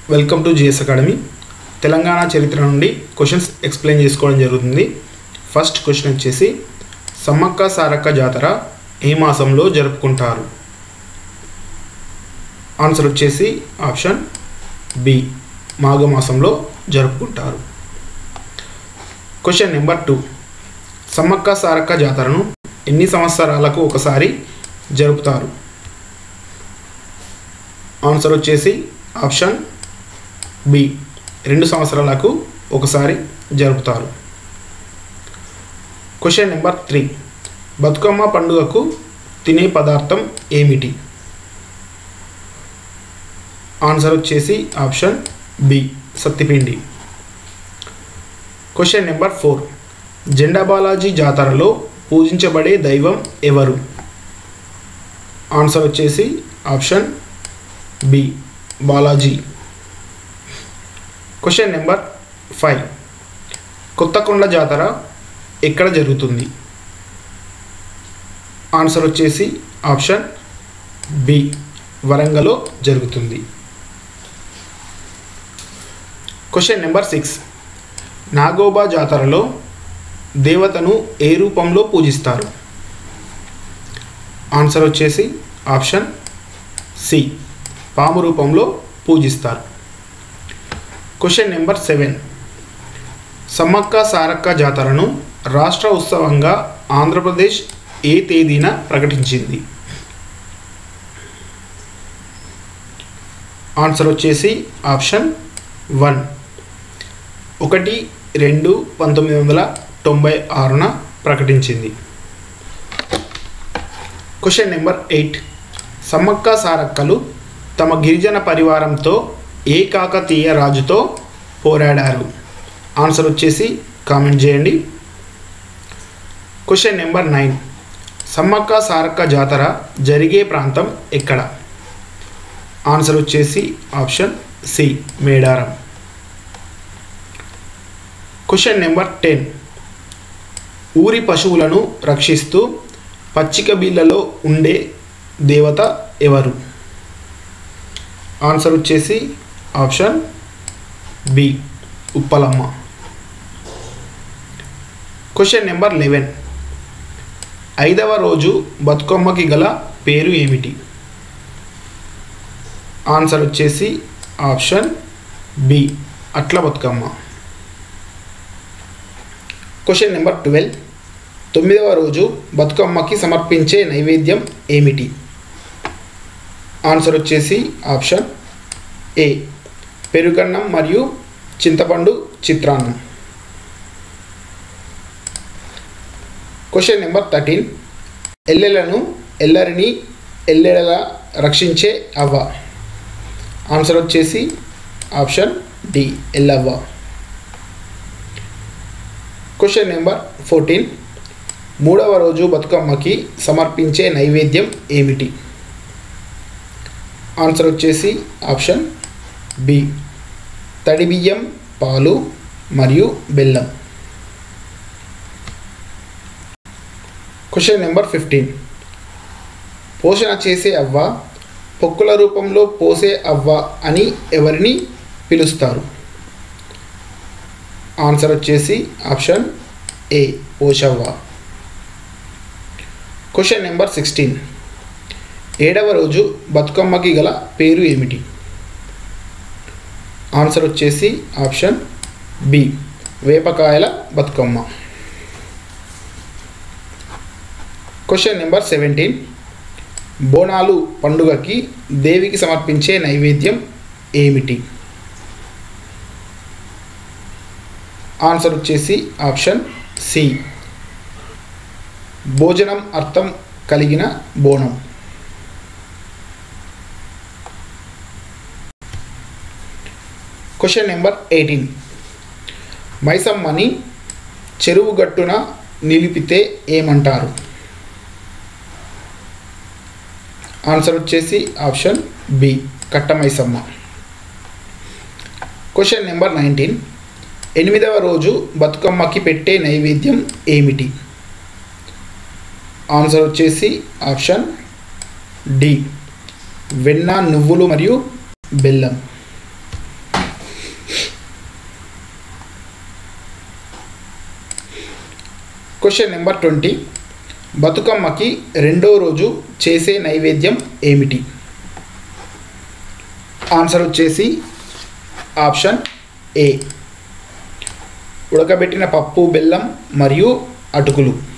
welcome to GS academy Telangana చరిత్ర నుండి questions explain చేసుకోవడం జరుగుతుంది ఫస్ట్ క్వశ్చన్ వచ్చేసి సమ్మక్క సారక్క జాతర ఏ మాసంలో జరుపుకుంటారు ఆన్సర్ వచ్చేసి ఆప్షన్ బి మాఘమాసంలో జరుపుకుంటారు question number two Sammakka Sarakka జాతరను ఎన్ని సంవత్సరాలకు ఒకసారి జరుపుతారు ఆన్సర్ వచ్చేసి ఆప్షన్ బి రెండు సంవత్సరాలకు ఒకసారి జరుపుతారు క్వశ్చన్ నెంబర్ త్రీ బతుకమ్మ పండుగకు తినే పదార్థం ఏమిటి ఆన్సర్ వచ్చేసి ఆప్షన్ బి సత్తిపిండి క్వశ్చన్ నెంబర్ ఫోర్ జెండా బాలాజీ జాతరలో పూజించబడే దైవం ఎవరు ఆన్సర్ వచ్చేసి option B Balaji question number five Kothakonda జాతర ఎక్కడ జరుగుతుంది ఆన్సర్ వచ్చేసి ఆప్షన్ బి వరంగల్లో జరుగుతుంది క్వశ్చన్ నెంబర్ సిక్స్ నాగోబా జాతరలో దేవతను ఏ రూపంలో పూజిస్తారు ఆన్సర్ వచ్చేసి ఆప్షన్ సి పాము రూపంలో పూజిస్తారు question number seven Sammakka Sarakka జాతరను రాష్ట్ర ఉత్సవంగా ఆంధ్రప్రదేశ్ ఏ తేదీన ప్రకటించింది ఆన్సర్ వచ్చేసి ఆప్షన్ వన్ ఒకటి రెండు పంతొమ్మిది వందల తొంభై ఆరున ప్రకటించింది క్వశ్చన్ నెంబర్ ఎయిట్ సమ్మక్క సారక్కలు తమ గిరిజన పరివారంతో ఏ కాకతీయ రాజుతో పోరాడారు ఆన్సర్ వచ్చేసి కామెంట్ చేయండి question number nine Sammakka Sarakka జాతర జరిగే ప్రాంతం ఎక్కడ ఆన్సర్ వచ్చేసి option C Medaram question number ten ఊరి పశువులను రక్షిస్తూ పచ్చిక బిళ్ళలో ఉండే దేవత ఎవరు ఆన్సర్ వచ్చేసి option B Uppalamma question number eleven ఐదవ రోజు బతుకమ్మకి గల పేరు ఏమిటి ఆన్సర్ వచ్చేసి ఆప్షన్ బి అట్ల బతుకమ్మ క్వశ్చన్ నెంబర్ ట్వెల్వ్ తొమ్మిదవ రోజు బతుకమ్మకి సమర్పించే నైవేద్యం ఏమిటి ఆన్సర్ వచ్చేసి ఆప్షన్ ఏ పెరుగన్నం మరియు చింతపండు చిత్రాన్నం క్వశ్చన్ నెంబర్ థర్టీన్ ఎల్లెలను ఎల్లరిని ఎల్లెడలా రక్షించే అవ్వ ఆన్సర్ వచ్చేసి option D Yellavva question number fourteen మూడవ రోజు బతుకమ్మకి సమర్పించే నైవేద్యం ఏమిటి ఆన్సర్ వచ్చేసి ఆప్షన్ బి తడి బియ్యం పాలు మరియు బెల్లం క్వశ్చన్ నెంబర్ ఫిఫ్టీన్ పోషణ చేసే అవ్వ పొక్కుల రూపంలో పోసే అవ్వ అని ఎవరిని పిలుస్తారు ఆన్సర్ వచ్చేసి option A Poshavva question number sixteen ఏడవ రోజు బతుకమ్మకి గల పేరు ఏమిటి ఆన్సర్ వచ్చేసి ఆప్షన్ బి వేపకాయల Bathukamma question number seventeen Bonalu పండుగకి దేవికి సమర్పించే నైవేద్యం ఏమిటి ఆన్సర్ వచ్చేసి ఆప్షన్ సి భోజనం అర్థం కలిగిన బోనం క్వశ్చన్ నెంబర్ ఎయిటీన్ మైసమ్మని చెరువు గట్టున నిలిపితే ఏమంటారు ఆన్సర్ వచ్చేసి option B Kattamaisamma question number nineteen ఎనిమిదవ రోజు బతుకమ్మకి పెట్టే నైవేద్యం ఏమిటి ఆన్సర్ వచ్చేసి ఆప్షన్ డి వెన్న నువ్వులు మరియు బెల్లం క్వశ్చన్ నెంబర్ ట్వంటీ బతుకమ్మకి రెండో రోజు చేసే నైవేద్యం ఏమిటి ఆన్సర్ వచ్చేసి ఆప్షన్ ఏ ఉడకబెట్టిన పప్పు బెల్లం మరియు అటుకులు